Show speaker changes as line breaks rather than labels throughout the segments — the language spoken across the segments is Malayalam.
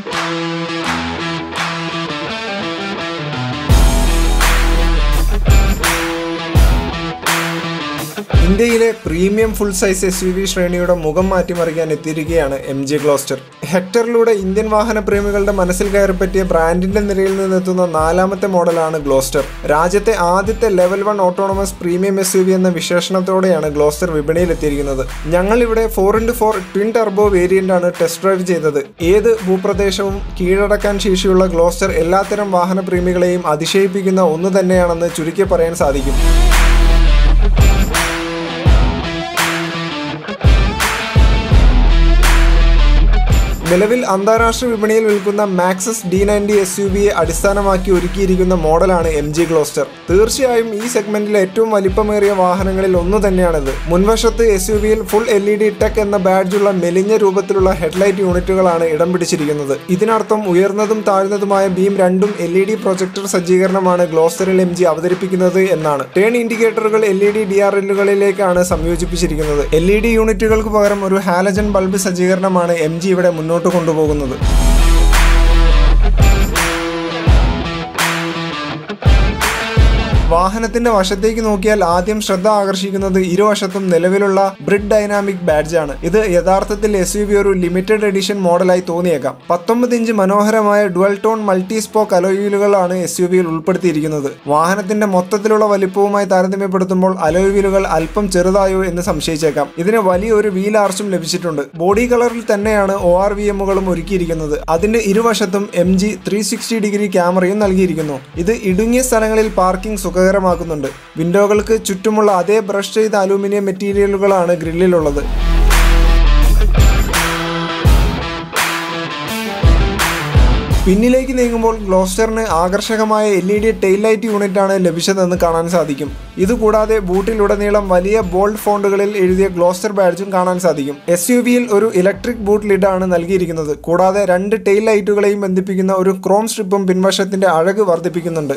ഇന്ത്യയിലെ premium full size S U V ശ്രേണിയുടെ മുഖം മാറ്റിമറിക്കാൻ എത്തിയിരിക്കുകയാണ് എം ജി ഗ്ലോസ്റ്റർ ഹെക്ടറിലൂടെ ഇന്ത്യൻ വാഹന പ്രേമികളുടെ മനസ്സിൽ കയറിപ്പറ്റിയ ബ്രാൻഡിന്റെ നിരയിൽ നിന്നെത്തുന്ന നാലാമത്തെ മോഡലാണ് ഗ്ലോസ്റ്റർ രാജ്യത്തെ ആദ്യത്തെ level one autonomous premium S U V എന്ന വിശേഷണത്തോടെയാണ് ഗ്ലോസ്റ്റർ വിപണിയിലെത്തിയിരിക്കുന്നത് ഞങ്ങൾ ഇവിടെ four into four twin turbo variant ആണ് ടെസ്റ്റ് ഡ്രൈവ് ചെയ്തത് ഏത് ഭൂപ്രദേശവും കീഴടക്കാൻ ശേഷിയുള്ള ഗ്ലോസ്റ്റർ എല്ലാത്തരം വാഹന പ്രേമികളെയും അതിശയിപ്പിക്കുന്ന ഒന്ന് തന്നെയാണെന്ന് ചുരുക്കി പറയാൻ സാധിക്കും നിലവിൽ അന്താരാഷ്ട്ര വിപണിയിൽ വിൽക്കുന്ന Maxus D ninety S U ബിയെ അടിസ്ഥാനമാക്കി ഒരുക്കിയിരിക്കുന്ന മോഡലാണ് എം ജി ഗ്ലോസ്റ്റർ തീർച്ചയായും ഈ സെഗ്മെന്റിലെ ഏറ്റവും വലിപ്പമേറിയ വാഹനങ്ങളിൽ ഒന്ന് തന്നെയാണിത് മുൻവശത്ത് എസ് യു വിയിൽ full L E D tech എന്ന ബാഡ്ജുള്ള മെലിഞ്ഞ രൂപത്തിലുള്ള ഹെഡ്ലൈറ്റ് യൂണിറ്റുകളാണ് ഇടം പിടിച്ചിരിക്കുന്നത് ഇതിനർത്ഥം ഉയർന്നതും താഴ്ന്നതുമായ ബീം രണ്ടും എൽ ഇ ഡി പ്രൊജക്ടർ സജ്ജീകരണമാണ് ഗ്ലോസ്റ്ററിൽ എം ജി അവതരിപ്പിക്കുന്നത് എന്നാണ് ടേൺ ഇൻഡിക്കേറ്ററുകൾ L E D D R എല്ലുകളിലേക്കാണ് സംയോജിപ്പിച്ചിരിക്കുന്നത് എൽ ഇ ഡി യൂണിറ്റുകൾക്ക് പകരം ഒരു ഹാലജൻ ബൾബ് സജ്ജീകരണമാണ് എം ജി ഇവിടെ മുന്നോട്ട് കൊണ്ടുപോകുന്നത് വാഹനത്തിന്റെ വശത്തേക്ക് നോക്കിയാൽ ആദ്യം ശ്രദ്ധ ആകർഷിക്കുന്നത് ഇരുവശത്തും നിലവിലുള്ള ബ്രിഡ് ഡൈനാമിക് ബാഡ്ജാണ് ഇത് യഥാർത്ഥത്തിൽ എസ് യു വി ഒരു ലിമിറ്റഡ് എഡിഷൻ മോഡലായി തോന്നിയേക്കാം പത്തൊമ്പത് ഇഞ്ച് മനോഹരമായ ഡുവൽ ടോൺ മൾട്ടി സ്പോക്ക് അലോയിലുകളാണ് എസ് യു വിയിൽ ഉൾപ്പെടുത്തിയിരിക്കുന്നത് വാഹനത്തിന്റെ മൊത്തത്തിലുള്ള വലിപ്പവുമായി താരതമ്യപ്പെടുത്തുമ്പോൾ അലോയിലുകൾ അല്പം ചെറുതായോ എന്ന് സംശയിച്ചേക്കാം ഇതിന് വലിയൊരു വീൽ ആർച്ചും ലഭിച്ചിട്ടുണ്ട് ബോഡി കളറിൽ തന്നെയാണ് ഒ ആർ വി എമ്മുകളും ഒരുക്കിയിരിക്കുന്നത് അതിന്റെ ഇരുവശത്തും M G three sixty degree ക്യാമറയും നൽകിയിരിക്കുന്നു ഇത് ഇടുങ്ങിയ സ്ഥലങ്ങളിൽ പാർക്കിംഗ് സുഖകരമാക്കുന്നുണ്ട് വിൻഡോകൾക്ക് ചുറ്റുമുള്ള അതേ ബ്രഷ് ചെയ്ത അലൂമിനിയം മെറ്റീരിയലുകളാണ് ഗ്രില്ലിലുള്ളത് പിന്നിലേക്ക് നീങ്ങുമ്പോൾ ഗ്ലോസ്റ്ററിന് ആകർഷകമായ L E D tail light യൂണിറ്റാണ് ലഭിച്ചതെന്ന് കാണാൻ സാധിക്കും ഇതുകൂടാതെ ബൂട്ടിലുടനീളം വലിയ ബോൾഡ് ഫോണ്ടുകളിൽ എഴുതിയ ഗ്ലോസ്റ്റർ ബാഡ്ജും കാണാൻ സാധിക്കും എസ് യു വിയിൽ ഒരു ഇലക്ട്രിക് ബൂട്ട് ലിഡാണ് നൽകിയിരിക്കുന്നത് കൂടാതെ രണ്ട് ടെയിൽ ലൈറ്റുകളെയും ബന്ധിപ്പിക്കുന്ന ഒരു ക്രോം സ്ട്രിപ്പും പിൻവശത്തിന്റെ അഴക് വർദ്ധിപ്പിക്കുന്നുണ്ട്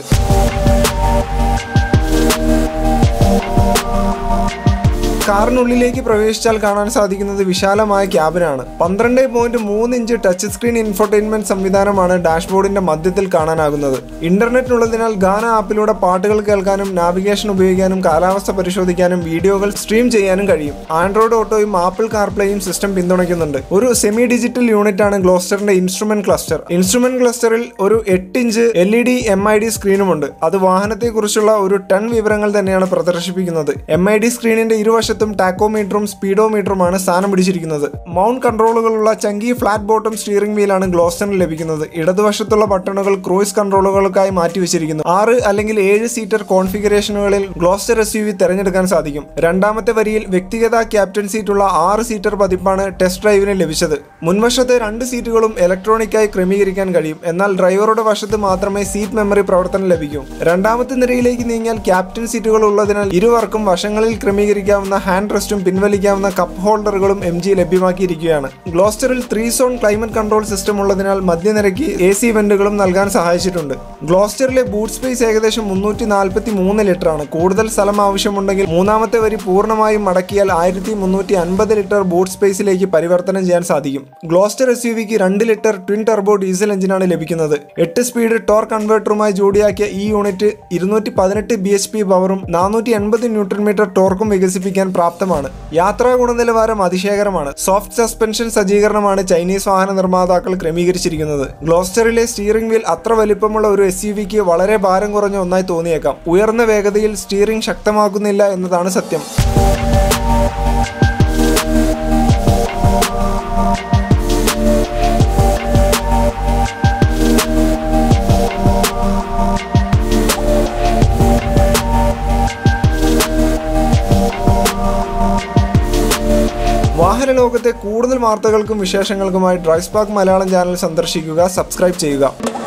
കാറിനുള്ളിലേക്ക് പ്രവേശിച്ചാൽ കാണാൻ സാധിക്കുന്നത് വിശാലമായ ക്യാബിനാണ് പന്ത്രണ്ട് പോയിന്റ് മൂന്ന് ഇഞ്ച് ടച്ച് സ്ക്രീൻ ഇൻഫർടൈൻമെന്റ് സംവിധാനമാണ് ഡാഷ്ബോർഡിന്റെ മധ്യത്തിൽ കാണാനാകുന്നത് ഇന്റർനെറ്റ് ഉള്ളതിനാൽ ഗാന ആപ്പിലൂടെ പാട്ടുകൾ കേൾക്കാനും നാവിഗേഷൻ ഉപയോഗിക്കാനും കാലാവസ്ഥ പരിശോധിക്കാനും വീഡിയോകൾ സ്ട്രീം ചെയ്യാനും കഴിയും ആൻഡ്രോയിഡ് ഓട്ടോയും ആപ്പിൾ കാർപ്ലേയും സിസ്റ്റം പിന്തുണയ്ക്കുന്നുണ്ട് ഒരു സെമി ഡിജിറ്റൽ യൂണിറ്റ് ആണ് ഗ്ലോസ്റ്ററിന്റെ ഇൻസ്ട്രുമെന്റ് ക്ലസ്റ്റർ ഇൻസ്ട്രുമെന്റ് ക്ലസ്റ്ററിൽ ഒരു എട്ട് inch L E D M I D സ്ക്രീനുമുണ്ട് അത് വാഹനത്തെക്കുറിച്ചുള്ള ഒരു ടൺ വിവരങ്ങൾ തന്നെയാണ് പ്രദർശിപ്പിക്കുന്നത് എം ഐ ഡി സ്ക്രീനിന്റെ ഇരുവശത്തും ടാക്കോമീറ്ററും സ്പീഡോമീറ്ററുമാണ് സ്ഥാനം പിടിച്ചിരിക്കുന്നത് മൗണ്ട് കൺട്രോളുകളുള്ള ചങ്കി ഫ്ലാറ്റ് ബോട്ടം സ്റ്റിയറിംഗ് വീലാണ് ഗ്ലോസ്റ്ററിന് ലഭിക്കുന്നത് ഇടതുവശത്തുള്ള ബട്ടണുകൾ ക്രൂയിസ് കൺട്രോളുകൾക്കായി മാറ്റിവെച്ചിരിക്കുന്നു ആറ് അല്ലെങ്കിൽ ഏഴ് സീറ്റർ കോൺഫിഗറേഷനുകളിൽ ഗ്ലോസ്റ്റർ എസ് യു വി തിരഞ്ഞെടുക്കാൻ സാധിക്കും രണ്ടാമത്തെ വരിയിൽ വ്യക്തിഗത ക്യാപ്റ്റൻ സീറ്റുള്ള ആറ് സീറ്റർ പതിപ്പാണ് ടെസ്റ്റ് ഡ്രൈവിന് ലഭിച്ചത് മുൻവശത്തെ രണ്ട് സീറ്റുകളും ഇലക്ട്രോണിക്കായി ക്രമീകരിക്കാൻ കഴിയും എന്നാൽ ഡ്രൈവറുടെ വശത്ത് മാത്രമേ സീറ്റ് മെമ്മറി പ്രവർത്തനം ലഭിക്കൂ രണ്ടാമത്തെ നിരയിലേക്ക് നീങ്ങിയാൽ ക്യാപ്റ്റൻ സീറ്റുകൾ ഉള്ളതിനാൽ ഇരുവർക്കും വശങ്ങളിൽ ക്രമീകരിക്കാവുന്ന ഹാൻഡ് റെസ്റ്റും പിൻവലിക്കാവുന്ന കപ്പ് ഹോൾഡറുകളും എം ജി ലഭ്യമാക്കിയിരിക്കുകയാണ് ഗ്ലോസ്റ്ററിൽ three zone climate control system ഉള്ളതിനാൽ മധ്യനിരയ്ക്ക് എ സി വെന്റുകളും നൽകാൻ സഹായിച്ചിട്ടുണ്ട് ഗ്ലോസ്റ്ററിലെ ബൂട്ട് സ്പേസ് ഏകദേശം മുന്നൂറ്റി നാൽപ്പത്തി മൂന്ന് ലിറ്റർ ആണ് കൂടുതൽ സ്ഥലം ആവശ്യമുണ്ടെങ്കിൽ മൂന്നാമത്തെ വരി പൂർണ്ണമായും മടക്കിയാൽ ആയിരത്തി മുന്നൂറ്റി അൻപത് ലിറ്റർ ബൂട്ട് സ്പേസിലേക്ക് പരിവർത്തനം ചെയ്യാൻ സാധിക്കും ഗ്ലോസ്റ്റർ എസ് യു വിക്ക് രണ്ട് ലിറ്റർ ട്വിൻ ടർബോ ഡീസൽ എഞ്ചിനാണ് ലഭിക്കുന്നത് എട്ട് സ്പീഡ് ടോർ കൺവേർട്ടറുമായി ജോഡിയാക്കിയ ഈ യൂണിറ്റ് ഇരുന്നൂറ്റി പതിനെട്ട് ബി എച്ച് പി പവറും നാനൂറ്റി എൺപത് ന്യൂട്രൺ മീറ്റർ ടോർക്കും വികസിപ്പിക്കാൻ പ്രാപ്തമാണ് യാത്രാ ഗുണനിലവാരം അതിശയകരമാണ് സോഫ്റ്റ് സസ്പെൻഷൻ സജ്ജീകരണമാണ് ചൈനീസ് വാഹന നിർമ്മാതാക്കൾ ക്രമീകരിച്ചിരിക്കുന്നത് ഗ്ലോസ്റ്ററിലെ സ്റ്റിയറിംഗ് വീൽ അത്ര വലിപ്പമുള്ള ഒരു എസ് യു വിക്ക് വളരെ ഭാരം കുറഞ്ഞ ഒന്നായി തോന്നിയേക്കാം ഉയർന്ന വേഗതയിൽ സ്റ്റിയറിംഗ് ശക്തമാക്കുന്നില്ല എന്നതാണ് സത്യം വാഹന ലോകത്തെ കൂടുതൽ വാർത്തകൾക്കും വിശേഷങ്ങൾക്കുമായി ഡ്രൈസ്പാക്ക് മലയാളം ചാനൽ സന്ദർശിക്കുക സബ്സ്ക്രൈബ് ചെയ്യുക